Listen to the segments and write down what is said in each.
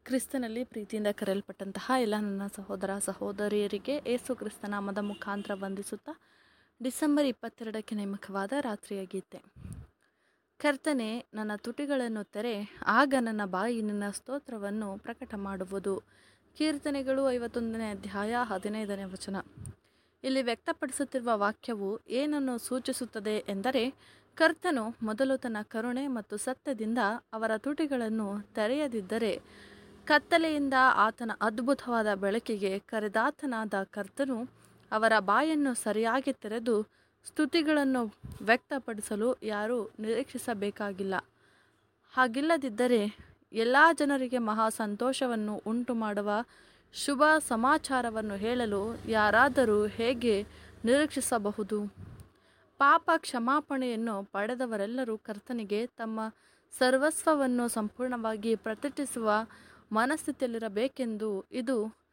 ಕ್ರಿಸ್ತನಲ್ಲಿ ಪ್ರೀತಿಯಿಂದ ಕರೆಯಲ್ಪಟ್ಟಂತಹ ಎಲ್ಲ ನನ್ನ ಸಹೋದರ ಸಹೋದರಿಯರಿಗೆ ಏಸು ಕ್ರಿಸ್ತ ನಾಮದ ಮುಖಾಂತರ ವಂದಿಸುತ್ತಾ ಡಿಸೆಂಬರ್ ಇಪ್ಪತ್ತೆರಡಕ್ಕೆ ನೇಮಕವಾದ ರಾತ್ರಿಯ ಗೀತೆ ಕರ್ತನೆ ನನ್ನ ತುಟಿಗಳನ್ನು ತೆರೆ ಆಗ ನನ್ನ ಬಾಯಿ ನಿನ್ನ ಸ್ತೋತ್ರವನ್ನು ಪ್ರಕಟ ಮಾಡುವುದು ಕೀರ್ತನೆಗಳು ಐವತ್ತೊಂದನೇ ಅಧ್ಯಾಯ ಹದಿನೈದನೇ ವಚನ ಇಲ್ಲಿ ವ್ಯಕ್ತಪಡಿಸುತ್ತಿರುವ ವಾಕ್ಯವು ಏನನ್ನು ಸೂಚಿಸುತ್ತದೆ ಎಂದರೆ ಕರ್ತನು ಮೊದಲು ತನ್ನ ಕರುಣೆ ಮತ್ತು ಸತ್ಯದಿಂದ ಅವರ ತುಟಿಗಳನ್ನು ತೆರೆಯದಿದ್ದರೆ ಕತ್ತಲೆಯಿಂದ ಆತನ ಅದ್ಭುತವಾದ ಬೆಳಕಿಗೆ ಕರೆದಾತನಾದ ಕರ್ತನು ಅವರ ಬಾಯನ್ನು ಸರಿಯಾಗಿ ತೆರೆದು ಸ್ತುತಿಗಳನ್ನು ವ್ಯಕ್ತಪಡಿಸಲು ಯಾರೂ ನಿರೀಕ್ಷಿಸಬೇಕಾಗಿಲ್ಲ ಹಾಗಿಲ್ಲದಿದ್ದರೆ ಎಲ್ಲ ಜನರಿಗೆ ಮಹಾ ಸಂತೋಷವನ್ನು ಉಂಟು ಮಾಡುವ ಶುಭ ಸಮಾಚಾರವನ್ನು ಹೇಳಲು ಯಾರಾದರೂ ಹೇಗೆ ನಿರೀಕ್ಷಿಸಬಹುದು ಪಾಪ ಕ್ಷಮಾಪಣೆಯನ್ನು ಪಡೆದವರೆಲ್ಲರೂ ಕರ್ತನಿಗೆ ತಮ್ಮ ಸರ್ವಸ್ವವನ್ನು ಸಂಪೂರ್ಣವಾಗಿ ಪ್ರತಿಷ್ಠಿಸುವ ಮನಸ್ಥಿತಿಯಲ್ಲಿರಬೇಕೆಂದು ಇದು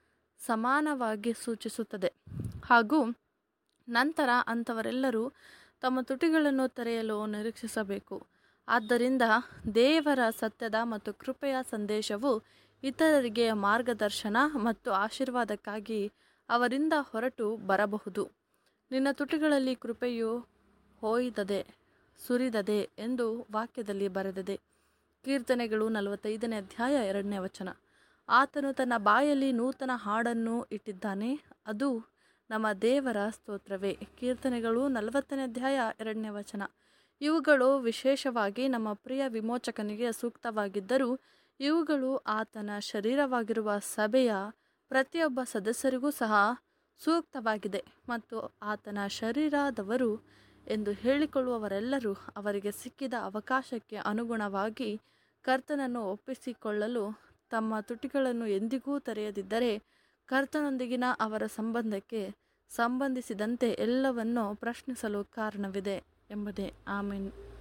ಸಮಾನವಾಗಿ ಸೂಚಿಸುತ್ತದೆ ಹಾಗೂ ನಂತರ ಅಂಥವರೆಲ್ಲರೂ ತಮ್ಮ ತುಟಿಗಳನ್ನು ತೆರೆಯಲು ನಿರೀಕ್ಷಿಸಬೇಕು ಆದ್ದರಿಂದ ದೇವರ ಸತ್ಯದ ಮತ್ತು ಕೃಪೆಯ ಸಂದೇಶವು ಇತರರಿಗೆ ಮಾರ್ಗದರ್ಶನ ಮತ್ತು ಆಶೀರ್ವಾದಕ್ಕಾಗಿ ಅವರಿಂದ ಹೊರಟು ಬರಬಹುದು ನಿನ್ನ ತುಟಿಗಳಲ್ಲಿ ಕೃಪೆಯು ಹೋಯ್ದದೆ ಸುರಿದದೆ ಎಂದು ವಾಕ್ಯದಲ್ಲಿ ಬರೆದಿದೆ ಕೀರ್ತನೆಗಳು ನಲವತ್ತೈದನೇ ಅಧ್ಯಾಯ ಎರಡನೇ ವಚನ ಆತನು ತನ್ನ ಬಾಯಲ್ಲಿ ನೂತನ ಹಾಡನ್ನು ಇಟ್ಟಿದ್ದಾನೆ ಅದು ನಮ್ಮ ದೇವರ ಸ್ತೋತ್ರವೇ ಕೀರ್ತನೆಗಳು ನಲವತ್ತನೇ ಅಧ್ಯಾಯ ಎರಡನೇ ವಚನ ಇವುಗಳು ವಿಶೇಷವಾಗಿ ನಮ್ಮ ಪ್ರಿಯ ವಿಮೋಚಕನಿಗೆ ಸೂಕ್ತವಾಗಿದ್ದರೂ ಇವುಗಳು ಆತನ ಶರೀರವಾಗಿರುವ ಸಭೆಯ ಪ್ರತಿಯೊಬ್ಬ ಸದಸ್ಯರಿಗೂ ಸಹ ಸೂಕ್ತವಾಗಿದೆ ಮತ್ತು ಆತನ ಶರೀರದವರು ಎಂದು ಹೇಳಿಕೊಳ್ಳುವವರೆಲ್ಲರೂ ಅವರಿಗೆ ಸಿಕ್ಕಿದ ಅವಕಾಶಕ್ಕೆ ಅನುಗುಣವಾಗಿ ಕರ್ತನನ್ನು ಒಪ್ಪಿಸಿಕೊಳ್ಳಲು ತಮ್ಮ ತುಟಿಗಳನ್ನು ಎಂದಿಗೂ ತೆರೆಯದಿದ್ದರೆ ಕರ್ತನೊಂದಿಗಿನ ಅವರ ಸಂಬಂಧಕ್ಕೆ ಸಂಬಂಧಿಸಿದಂತೆ ಎಲ್ಲವನ್ನು ಪ್ರಶ್ನಿಸಲು ಕಾರಣವಿದೆ ಎಂಬುದೇ ಆಮೀನ್